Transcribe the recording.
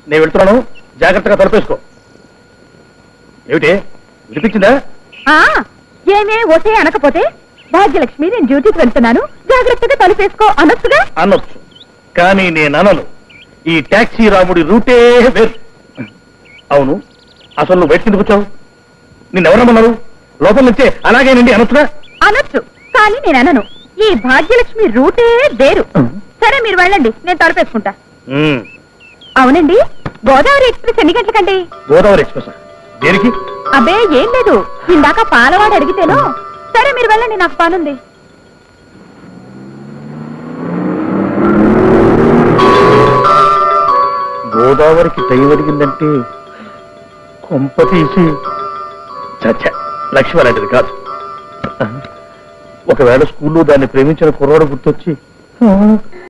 నేను వెళ్తున్నాను జాగ్రత్తగా తలపేసుకో ఏమిటి వినిపించిందా ఆ ఏమే ఓటే అనకపోతే భాగ్యలక్ష్మి నేను డ్యూటీకి వెళ్తున్నాను జాగ్రత్తగా తలుపేసుకో అనొచ్చుగా అనొచ్చు కానీ నేను అనను ఈ టాక్సీ రాముడి రూటే వేరు అవును అసలు నువ్వు బయట కిందకు వచ్చావు నిన్నెవరమ్మన్నారు లోపల నుంచే అలాగేనండి అనొచ్చుగా అనొచ్చు కానీ నేను అనను ఈ భాగ్యలక్ష్మి రూటే వేరు సరే మీరు వెళ్ళండి నేను తలుపేసుకుంటా ఉమ్, అవునండి గోదావరి ఎక్స్ప్రెస్ ఎన్ని గంటలకండి గోదావరి ఎక్స్ప్రెస్ దేనికి అబ్బే ఏం లేదు ఇందాక పాలవాడు అడిగితేను సరే మీరు వెళ్ళండి నాకు పనుంది గోదావరికి టైం అడిగిందంటే కొంప తీసి చచ్చ లక్ష్మి అలాంటిది కాదు ఒకవేళ స్కూల్లో దాన్ని ప్రేమించిన కుర్రాడు గుర్తొచ్చి